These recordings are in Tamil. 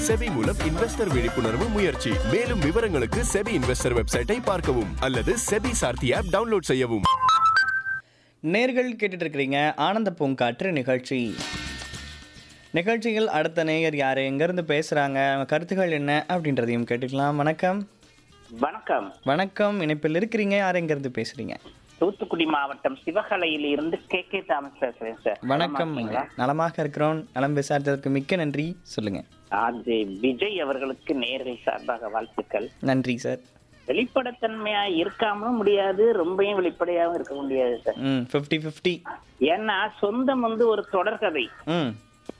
செபி மூலம் இன்வெஸ்டர் விழிப்புணர்வு முயற்சி மேலும் விவரங்களுக்கு செபி இன்வெஸ்டர் வெப்சைட்டை பார்க்கவும் அல்லது செபி சார்த்தி ஆப் டவுன்லோட் செய்யவும் நேர்கள் கேட்டுட்டு இருக்கிறீங்க ஆனந்த பூங்காற்று நிகழ்ச்சி நிகழ்ச்சியில் அடுத்த நேயர் யார் எங்கேருந்து பேசுகிறாங்க அவங்க கருத்துக்கள் என்ன அப்படின்றதையும் கேட்டுக்கலாம் வணக்கம் வணக்கம் வணக்கம் இணைப்பில் இருக்கிறீங்க யார் எங்கேருந்து பேசுகிறீங்க தூத்துக்குடி மாவட்டம் சிவகலையில் இருந்து கே கே தாமஸ் பேசுறேன் சார் வணக்கம் நலமாக இருக்கிறோம் நலம் விசாரித்ததற்கு மிக்க நன்றி சொல்லுங்கள் அது விஜய் அவர்களுக்கு நேர்கள் சார்பாக வாழ்த்துக்கள் நன்றி சார் வெளிப்படைத்தன்மையா இருக்காமலும் முடியாது ரொம்பவும் வெளிப்படையாவும் இருக்க முடியாது சார் ம் ஃபிஃப்டி ஃபிஃப்டி ஏன்னா சொந்தம் வந்து ஒரு தொடர்கதை ம்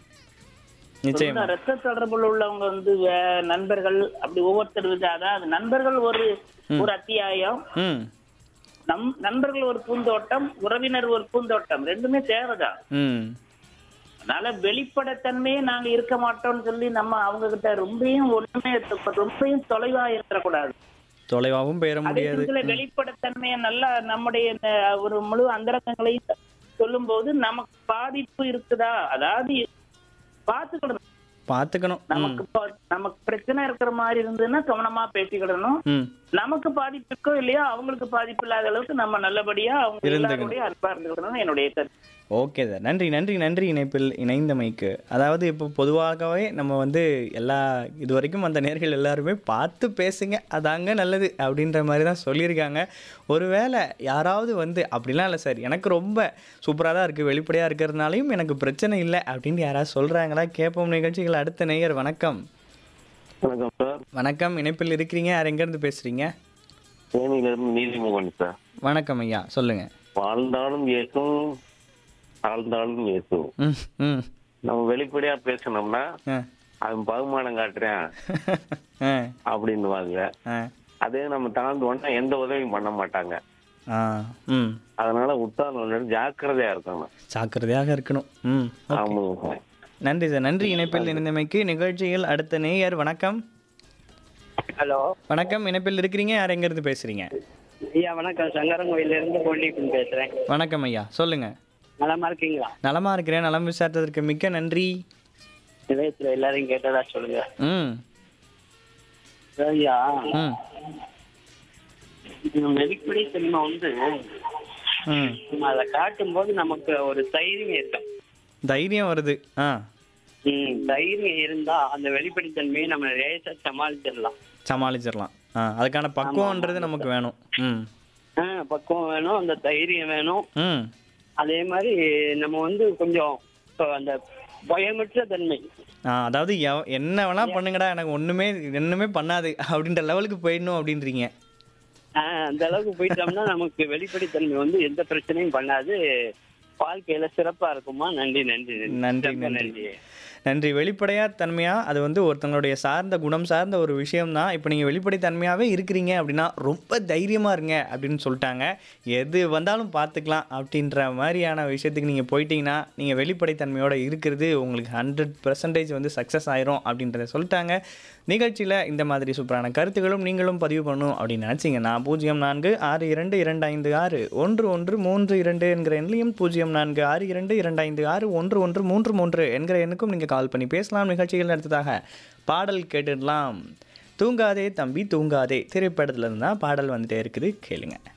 நிச்சயம் சொந்த ரத்த தொடர்புல உள்ளவங்க வந்து வே- நண்பர்கள் அப்படி ஒவ்வொருத்தர் வித அதாவது நண்பர்கள் ஒரு ஒரு அத்தியாயம் ம் நம் நண்பர்கள் ஒரு பூந்தோட்டம் உறவினர் ஒரு பூந்தோட்டம் ரெண்டுமே தேவைதான் ம் அதனால வெளிப்படைத்தன்மையே நாங்க இருக்க மாட்டோம்னு சொல்லி நம்ம அவங்க கிட்ட ரொம்பவும் ஒண்ணுமே இருக்க- ரொம்பவும் தொலைவா இருக்கக்கூடாது தொலைவாகவும் பெயர அதே முடியாது சமயத்துல வெளிப்படைத்தன்மையை நல்லா நம்முடைய இந்த ஒரு முழு அந்தரங்கங்களையும் சொல்லும் போது நமக்கு பாதிப்பு இருக்குதா அதாவது பாத்துக்கிடணும் பார்த்துக்கணும் ம் நமக்கு ப- நமக்கு பிரச்சனை இருக்கிற மாதிரி இருந்ததுன்னா கவனமா பேசிக்கிடணும் ம் நமக்கு பாதிப்பு இருக்கோ இல்லையோ அவங்களுக்கு பாதிப்பு இல்லாத அளவுக்கு நம்ம நல்லபடியா அவங்க இருந்துக்கணும். எல்லாருடைய அன்பா இருந்துக்கணும் என்னுடைய கருத்து ஓகே சார் நன்றி நன்றி நன்றி இணைப்பில் இணைந்தமைக்கு அதாவது இப்போ பொதுவாகவே நம்ம வந்து எல்லா இது வரைக்கும் அந்த நேர்கள் எல்லாருமே பார்த்து பேசுங்க அதாங்க நல்லது அப்படின்ற மாதிரி தான் சொல்லியிருக்காங்க ஒருவேளை யாராவது வந்து அப்படிலாம் இல்லை சார் எனக்கு ரொம்ப சூப்பராக தான் இருக்குது வெளிப்படையாக இருக்கிறதுனாலையும் எனக்கு பிரச்சனை இல்லை அப்படின்னு யாராவது சொல்கிறாங்களா கேட்போம் நிகழ்ச்சிகள் அடுத்த நேயர் வணக்கம் வணக்கம் சார் வணக்கம் இணைப்பில் இருக்கிறீங்க யார் எங்கேருந்து பேசுகிறீங்க தேனியிலிருந்து நீதிமோகன் சார் வணக்கம் ஐயா சொல்லுங்கள் வாழ்ந்தாலும் ஏசும் ஆழ்ந்தாலும் ஏசும் ம் ம் நம்ம வெளிப்படையா பேசணும்னா ஆ அவன் பகுமானம் காட்டுறேன் ஆ அப்படின்னுவாங்க ஆ அதே நம்ம தாழ்ந்தோன்னா எந்த உதவியும் பண்ண மாட்டாங்க ஆ ம் அதனால உத்தாரணம் ஜாக்கிரதையா இருக்கணும் ஜாக்கிரதையாக இருக்கணும் ம் ஓகே. ஆமாங்க சார் நன்றி சார் நன்றி இணைப்பில் இணைந்தமைக்கு நிகழ்ச்சியில் அடுத்த நேயர் வணக்கம் ஹலோ வணக்கம் இணைப்பில் இருக்கிறீங்க யார் எங்கேருந்து பேசுகிறீங்க ஐயா வணக்கம் சங்கரங்கோயில இருந்து கொல்லிப்பன் பேசுறேன் வணக்கம் ஐயா சொல்லுங்க நலமா இருக்கீங்களா நலமா இருக்கிறேன் நலம் விசாரித்ததற்கு மிக்க நன்றி நிலையத்துல எல்லாரையும் கேட்டதா சொல்லுங்க ம் ஐயா ம் வெளிப்படை தன்மை வந்து ம் நம்ம அதை காட்டும் போது நமக்கு ஒரு தைரியம் இருக்கும் தைரியம் வருது ஆ ம், தைரியம் இருந்தா அந்த வெளிப்படைத்தன்மையை நம்ம லேசா சமாளிச்சிடலாம் சமாளிச்சிடலாம் ஆ அதுக்கான பக்குவன்றது நமக்கு வேணும் ம் ஆ, பக்குவம் வேணும் அந்த தைரியம் வேணும் ம் அதே மாதிரி நம்ம வந்து கொஞ்சம் இப்போ அந்த பயமற்ற தன்மை ஆ அதாவது எவ- என்ன வேணா பண்ணுங்கடா எனக்கு ஒன்றுமே ஒன்றுமே பண்ணாது அப்படின்ற லெவலுக்கு போயிடணும் அப்படின்றீங்க ஆ, அந்த அளவுக்கு போயிட்டோம்னா நமக்கு வெளிப்படைத்தன்மை வந்து எந்த பிரச்சனையும் பண்ணாது வாழ்க்கையில சிறப்பா இருக்குமா நன்றி நன்றி நன்றி ரொம்ப நன்றி நன்றி வெளிப்படையா தன்மையா அது வந்து ஒருத்தங்களுடைய சார்ந்த குணம் சார்ந்த ஒரு விஷயம் தான் இப்போ நீங்கள் வெளிப்படைத்தன்மையாகவே இருக்கிறீங்க அப்படின்னா ரொம்ப தைரியமாக இருங்க அப்படின்னு சொல்லிட்டாங்க எது வந்தாலும் பார்த்துக்கலாம் அப்படின்ற மாதிரியான விஷயத்துக்கு நீங்கள் போயிட்டீங்கன்னா நீங்கள் வெளிப்படைத்தன்மையோட இருக்கிறது உங்களுக்கு ஹண்ட்ரட் பர்சன்டேஜ் வந்து சக்ஸஸ் ஆயிரும் அப்படின்றத சொல்லிட்டாங்க நிகழ்ச்சியில் இந்த மாதிரி சூப்பரான கருத்துக்களும் நீங்களும் பதிவு பண்ணணும் அப்படின்னு நினச்சிங்கன்னா பூஜ்ஜியம் நான்கு ஆறு இரண்டு இரண்டு ஐந்து ஆறு ஒன்று ஒன்று மூன்று இரண்டு என்கிற எண்ணிலையும் பூஜ்ஜியம் நான்கு ஆறு இரண்டு இரண்டு ஐந்து ஆறு ஒன்று ஒன்று மூன்று மூன்று என்கிற எண்ணுக்கும் நீங்கள் கால் பண்ணி பேசலாம் நிகழ்ச்சிகள் அடுத்ததாக பாடல் கேட்டுடலாம் தூங்காதே தம்பி தூங்காதே திரைப்படத்துல இருந்து தான் பாடல் வந்துட்டே இருக்குது கேளுங்க